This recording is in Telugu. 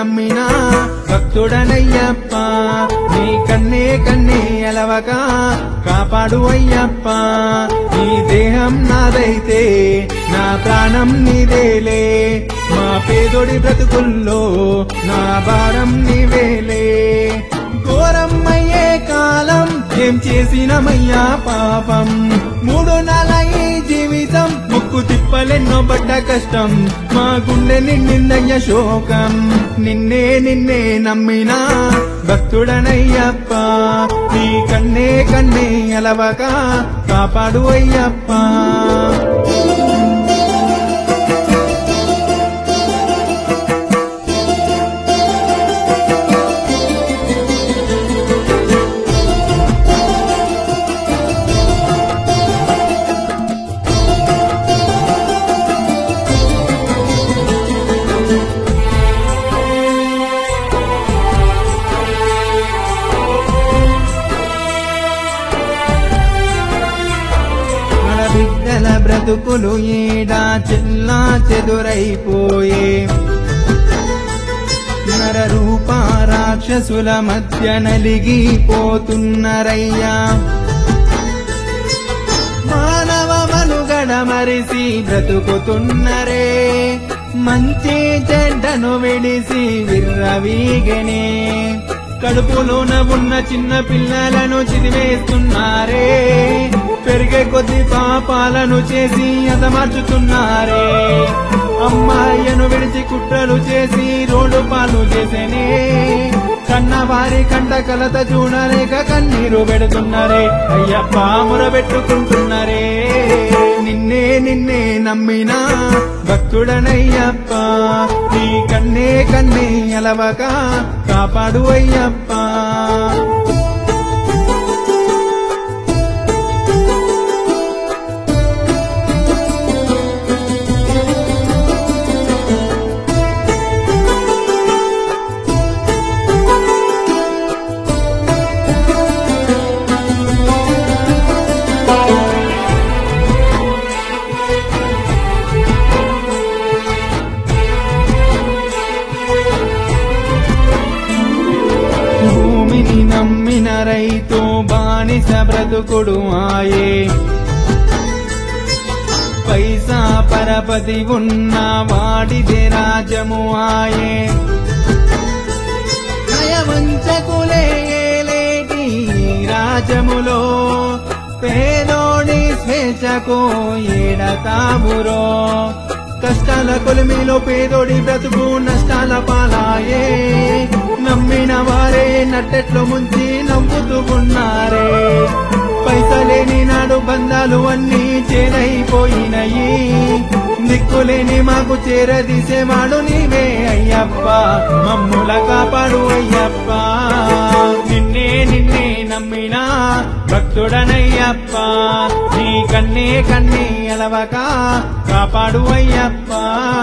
నమ్మిన భక్తుడనయ్యప్ప నీ కన్నే కన్నే అలవక కాపాడు అయ్యప్ప నీ దేహం నాదైతే నా ప్రాణం నీదేలే మా పేదోడి బ్రతుకుల్లో నా భారం నీవేలే ఘోరమయ్యే కాలం ఏం చేసినమయ్యా పాపం మూడు నాల ఈ జీవితం ముక్కు తిప్పలెన్నో పడ్డ కష్టం మా గుండె నిండిందయ్య శోకం నిన్నే నిన్నే నమ్మినా భక్తుడనయ్యప్ప నీ కన్నే కన్నే అలవక కాపాడు అయ్యప్ప మన బిడ్డల బ్రతుకులు ఏడా చిల్లా చెదురైపోయే నర రూప రాక్షసుల మధ్య నలిగిపోతున్నరయ్యా మానవ మనుగడ మరిసి బ్రతుకుతున్నరే మంచి చెడ్డను విడిసి విర్రవీగనే కడుపులోన ఉన్న చిన్న పిల్లలను చిదివేస్తున్నారే పెరిగే కొద్ది పాపాలను చేసి అతమార్చుతున్నారే అమ్మాయిను విడిచి కుట్రలు చేసి రోడ్డు పాలు చేసేనే కన్నవారి కంట కలత చూడలేక కన్నీరు పెడుతున్నారే అయ్యప్ప మురబెట్టుకుంటున్నారే నిన్నే నిన్నే నమ్మినా భక్తుడనయ్యప్ప నీ కన్నే కన్నే అలవక కాపాడు అయ్యప్ప భూమిని నమ్మిన రైతు బానిస బ్రతుకుడు ఆయే పైసా పరపతి ఉన్న వాడిదే రాజము ఆయే నయవంచకులే ఏలేటి రాజములో పేదోడి స్వేచ్ఛకు ఏడతామురో కష్టాల కొలిమిలో పేదోడి బ్రతుకు నష్టాల పాలాయే నమ్మిన వారే నట్టెట్లు ముంచి నవ్వుతూ ఉన్నారే పైసలేని నాడు బంధాలు అన్నీ చేరైపోయినాయి దిక్కులేని మాకు చేరదీసేవాడు నీవే అయ్యప్ప మమ్ముల కాపాడు అయ్యప్ప నిన్నే నిన్నే నమ్మినా భక్తుడనయ్యప్ప నీ కన్నే కన్నే అలవక కాపాడు అయ్యప్ప